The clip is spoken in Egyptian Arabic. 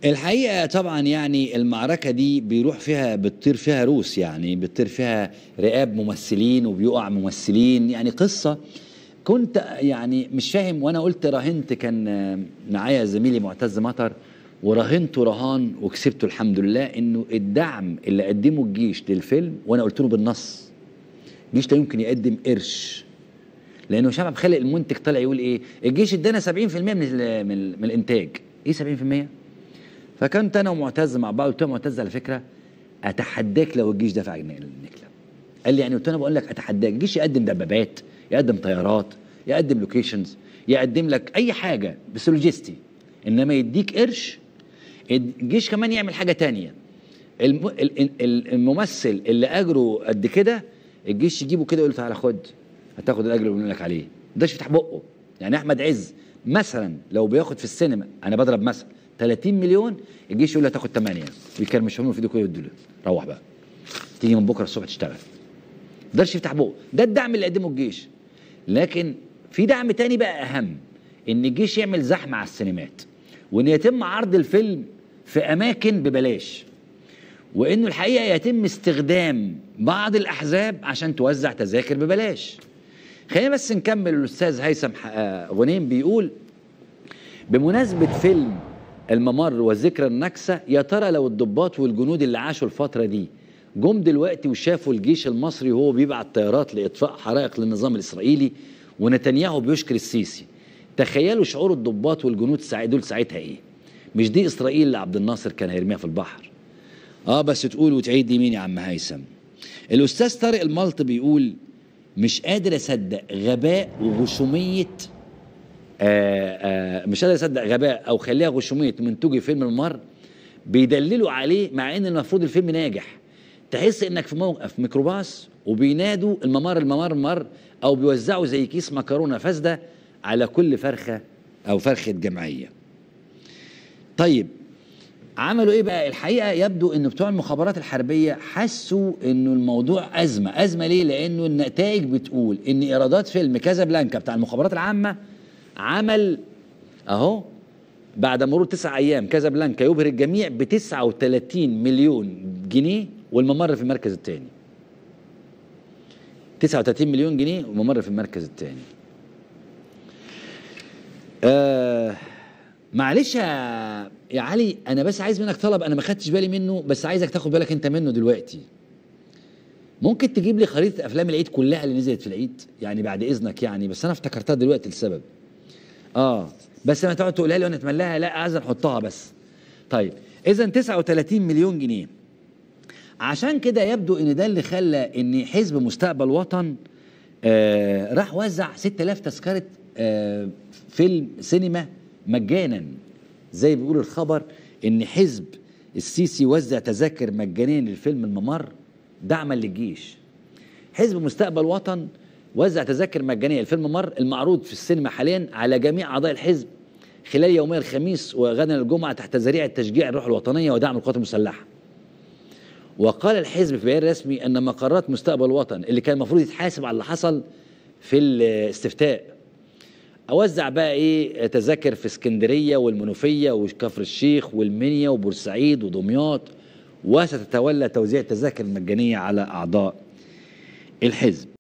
الحقيقة طبعا يعني المعركة دي بيروح فيها بتطير فيها روس يعني بتطير فيها رقاب ممثلين وبيقع ممثلين يعني قصة كنت يعني مش فاهم وانا قلت راهنت كان معايا زميلي معتز مطر وراهنت رهان وكسبته الحمد لله انه الدعم اللي قدمه الجيش للفيلم وانا قلت له بالنص الجيش لا يمكن يقدم قرش لانه شباب خالق المنتج طلع يقول ايه الجيش ادانا 70% من ال من, ال من الانتاج ايه 70% فكنت انا ومعتز مع بعض قلت له معتز على فكره اتحداك لو الجيش دفع النكله قال لي يعني قلت له انا بقول لك اتحداك الجيش يقدم دبابات يقدم طيارات يقدم لوكيشنز يقدم لك اي حاجه بس لوجيستي انما يديك قرش الجيش كمان يعمل حاجه تانية الم... الممثل اللي اجره قد كده الجيش يجيبه كده يقول له تعالى خد هتاخد الاجر اللي بنقول لك عليه ده يفتح بقه يعني احمد عز مثلا لو بياخد في السينما انا بضرب مثلا 30 مليون الجيش يقول له هتاخد 8 ويكرمشهم له في ايده كده ويدوا له روح بقى تيجي من بكره الصبح تشتغل ده يفتح بقه ده الدعم اللي قدمه الجيش لكن في دعم تاني بقى اهم ان الجيش يعمل زحمه على السينمات وان يتم عرض الفيلم في اماكن ببلاش وانه الحقيقه يتم استخدام بعض الاحزاب عشان توزع تذاكر ببلاش خلينا بس نكمل الاستاذ هيثم غنيم بيقول بمناسبه فيلم الممر وذكرى النكسه يا ترى لو الضباط والجنود اللي عاشوا الفتره دي جم دلوقتي وشافوا الجيش المصري وهو بيبعت طيارات لاطفاء حرائق للنظام الاسرائيلي ونتنياهو بيشكر السيسي تخيلوا شعور الضباط والجنود دول ساعتها ايه مش دي اسرائيل اللي عبد الناصر كان هيرميها في البحر اه بس تقول وتعيد يمين يا عم هيثم الاستاذ طارق الملط بيقول مش قادر اصدق غباء وغشوميه آآ آآ مش قادر اصدق غباء او خليها غشوميه منتجي فيلم الممر بيدللوا عليه مع ان المفروض الفيلم ناجح تحس انك في موقف ميكروباص وبينادوا الممر الممر الممر او بيوزعوا زي كيس مكرونه فاسده على كل فرخه او فرخه جمعيه طيب عملوا ايه بقى الحقيقه يبدو ان بتوع المخابرات الحربيه حسوا انه الموضوع ازمه ازمه ليه لانه النتائج بتقول ان ايرادات فيلم كازابلانكا بتاع المخابرات العامه عمل اهو بعد مرور تسع ايام كازابلانكا يبهر الجميع ب 39 مليون جنيه والممر في المركز الثاني 39 مليون جنيه والممر في المركز الثاني آه معلش يا يا علي انا بس عايز منك طلب انا ما خدتش بالي منه بس عايزك تاخد بالك انت منه دلوقتي ممكن تجيب لي خريطه افلام العيد كلها اللي نزلت في العيد يعني بعد اذنك يعني بس انا افتكرتها دلوقتي لسبب اه بس ما تقعد تقولها لي وانا اتملاها لا عايز نحطها بس طيب اذا 39 مليون جنيه عشان كده يبدو ان ده اللي خلى ان حزب مستقبل وطن آه راح وزع 6000 تذكره آه فيلم سينما مجانا زي بيقول الخبر ان حزب السيسي وزع تذاكر مجانيا للفيلم الممر دعما للجيش حزب مستقبل وطن وزع تذاكر مجانيه لفيلم ممر المعروض في السينما حاليا على جميع اعضاء الحزب خلال يومي الخميس وغدا الجمعه تحت ذريعه تشجيع الروح الوطنيه ودعم القوات المسلحه وقال الحزب في بيان رسمي ان مقرات مستقبل وطن اللي كان المفروض يتحاسب على اللي حصل في الاستفتاء اوزع بقى ايه تذاكر في اسكندريه والمنوفيه وكفر الشيخ والمنيا وبورسعيد ودمياط وستتولى توزيع التذاكر المجانيه على اعضاء الحزب